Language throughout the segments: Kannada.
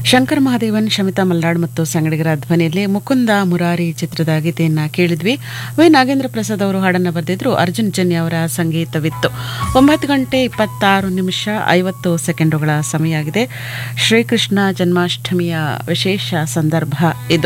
ಶಂಕರ್ ಮಹಾದೇವನ್ ಶಮಿತಾ ಮಲ್ನಾಡ್ ಮತ್ತು ಸಂಗಡಿಗರ ಧ್ವನಿಯಲ್ಲಿ ಮುಕುಂದ ಮುರಾರಿ ಚಿತ್ರದ ಗೀತೆಯನ್ನ ಕೇಳಿದ್ವಿ ವಿ ನಾಗೇಂದ್ರ ಪ್ರಸಾದ್ ಅವರು ಹಾಡನ್ನು ಬರೆದಿದ್ರು ಅರ್ಜುನ್ ಜನ್ಯ ಅವರ ಸಂಗೀತವಿತ್ತು ಒಂಬತ್ತು ಗಂಟೆ ಇಪ್ಪತ್ತಾರು ನಿಮಿಷ ಐವತ್ತು ಸೆಕೆಂಡುಗಳ ಸಮಯ ಆಗಿದೆ ಶ್ರೀಕೃಷ್ಣ ಜನ್ಮಾಷ್ಟಮಿಯ ವಿಶೇಷ ಸಂದರ್ಭ ಇದು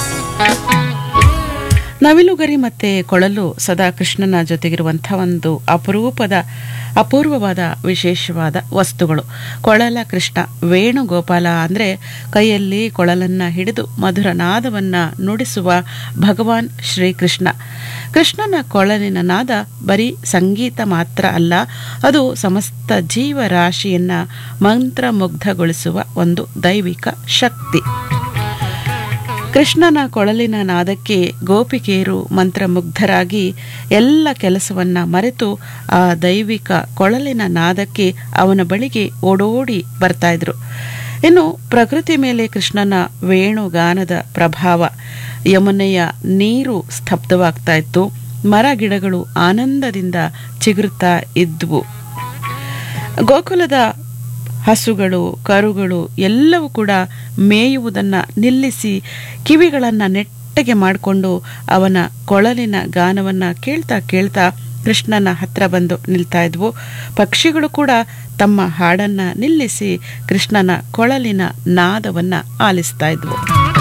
ನವಿಲುಗರಿ ಮತ್ತೆ ಕೊಳಲು ಸದಾ ಕೃಷ್ಣನ ಜೊತೆಗಿರುವಂಥ ಒಂದು ಅಪರೂಪದ ಅಪೂರ್ವವಾದ ವಿಶೇಷವಾದ ವಸ್ತುಗಳು ಕೊಳಲ ಕೃಷ್ಣ ವೇಣುಗೋಪಾಲ ಅಂದರೆ ಕೈಯಲ್ಲಿ ಕೊಳಲನ್ನ ಹಿಡಿದು ಮಧುರ ನಾದವನ್ನ ನುಡಿಸುವ ಭಗವಾನ್ ಶ್ರೀಕೃಷ್ಣ ಕೃಷ್ಣನ ಕೊಳಲಿನ ನಾದ ಬರೀ ಸಂಗೀತ ಮಾತ್ರ ಅಲ್ಲ ಅದು ಸಮಸ್ತ ಜೀವರಾಶಿಯನ್ನ ಮಂತ್ರಮುಗ್ಧಗೊಳಿಸುವ ಒಂದು ದೈವಿಕ ಶಕ್ತಿ ಕೃಷ್ಣನ ಕೊಳಲಿನ ನಾದಕ್ಕೆ ಗೋಪಿಕೆಯರು ಮಂತ್ರಮುಗ್ಧರಾಗಿ ಎಲ್ಲ ಕೆಲಸವನ್ನ ಮರೆತು ಆ ದೈವಿಕ ಕೊಳಲಿನ ನಾದಕ್ಕೆ ಅವನ ಬಳಿಗೆ ಓಡೋಡಿ ಬರ್ತಾ ಇದ್ರು ಇನ್ನು ಪ್ರಕೃತಿ ಮೇಲೆ ಕೃಷ್ಣನ ವೇಣುಗಾನದ ಪ್ರಭಾವ ಯಮುನೆಯ ನೀರು ಸ್ತಬ್ಧವಾಗ್ತಾ ಇತ್ತು ಮರ ಗಿಡಗಳು ಆನಂದದಿಂದ ಚಿಗುರುತ್ತಾ ಇದ್ವು ಗೋಕುಲದ ಹಸುಗಳು ಕರುಗಳು ಎಲ್ಲವೂ ಕೂಡ ಮೇಯುವುದನ್ನು ನಿಲ್ಲಿಸಿ ಕಿವಿಗಳನ್ನು ನೆಟ್ಟಗೆ ಮಾಡಿಕೊಂಡು ಅವನ ಕೊಳಲಿನ ಗಾನವನ್ನು ಕೇಳ್ತಾ ಕೇಳ್ತಾ ಕೃಷ್ಣನ ಹತ್ರ ಬಂದು ನಿಲ್ತಾ ಇದ್ವು ಪಕ್ಷಿಗಳು ಕೂಡ ತಮ್ಮ ಹಾಡನ್ನ ನಿಲ್ಲಿಸಿ ಕೃಷ್ಣನ ಕೊಳಲಿನ ನಾದವನ್ನ ಆಲಿಸ್ತಾ ಇದ್ವು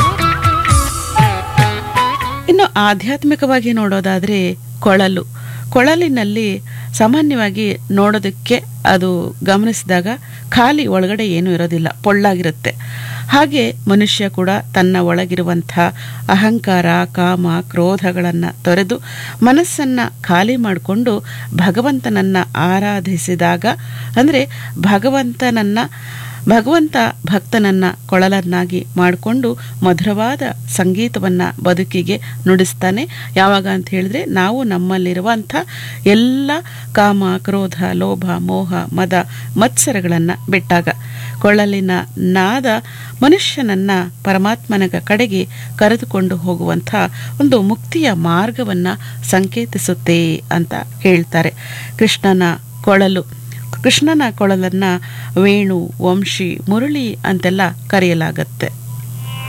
ಇನ್ನು ಆಧ್ಯಾತ್ಮಿಕವಾಗಿ ನೋಡೋದಾದ್ರೆ ಕೊಳಲು ಕೊಳಲಿನಲ್ಲಿ ಸಾಮಾನ್ಯವಾಗಿ ನೋಡೋದಕ್ಕೆ ಅದು ಗಮನಿಸಿದಾಗ ಖಾಲಿ ಒಳಗಡೆ ಏನೂ ಇರೋದಿಲ್ಲ ಪೊಳ್ಳಾಗಿರುತ್ತೆ ಹಾಗೆ ಮನುಷ್ಯ ಕೂಡ ತನ್ನ ಒಳಗಿರುವಂಥ ಅಹಂಕಾರ ಕಾಮ ಕ್ರೋಧಗಳನ್ನು ತೊರೆದು ಮನಸ್ಸನ್ನು ಖಾಲಿ ಮಾಡಿಕೊಂಡು ಭಗವಂತನನ್ನು ಆರಾಧಿಸಿದಾಗ ಅಂದರೆ ಭಗವಂತನನ್ನು ಭಗವಂತ ಭಕ್ತನನ್ನ ಕೊಳಲನ್ನಾಗಿ ಮಾಡಿಕೊಂಡು ಮಧುರವಾದ ಸಂಗೀತವನ್ನ ಬದುಕಿಗೆ ನುಡಿಸ್ತಾನೆ ಯಾವಾಗ ಅಂತ ಹೇಳಿದ್ರೆ ನಾವು ನಮ್ಮಲ್ಲಿರುವಂಥ ಎಲ್ಲ ಕಾಮ ಕ್ರೋಧ ಲೋಭ ಮೋಹ ಮದ ಮತ್ಸರಗಳನ್ನ ಬಿಟ್ಟಾಗ ಕೊಳಲಿನ ನಾದ ಮನುಷ್ಯನನ್ನ ಪರಮಾತ್ಮನ ಕಡೆಗೆ ಕರೆದುಕೊಂಡು ಹೋಗುವಂಥ ಒಂದು ಮುಕ್ತಿಯ ಮಾರ್ಗವನ್ನ ಸಂಕೇತಿಸುತ್ತೆ ಅಂತ ಹೇಳ್ತಾರೆ ಕೃಷ್ಣನ ಕೊಳಲು ಕೃಷ್ಣನ ಕೊಳಲನ್ನ ವೇಣು ವಂಶಿ ಮುರಳಿ ಅಂತೆಲ್ಲ ಕರೆಯಲಾಗತ್ತೆ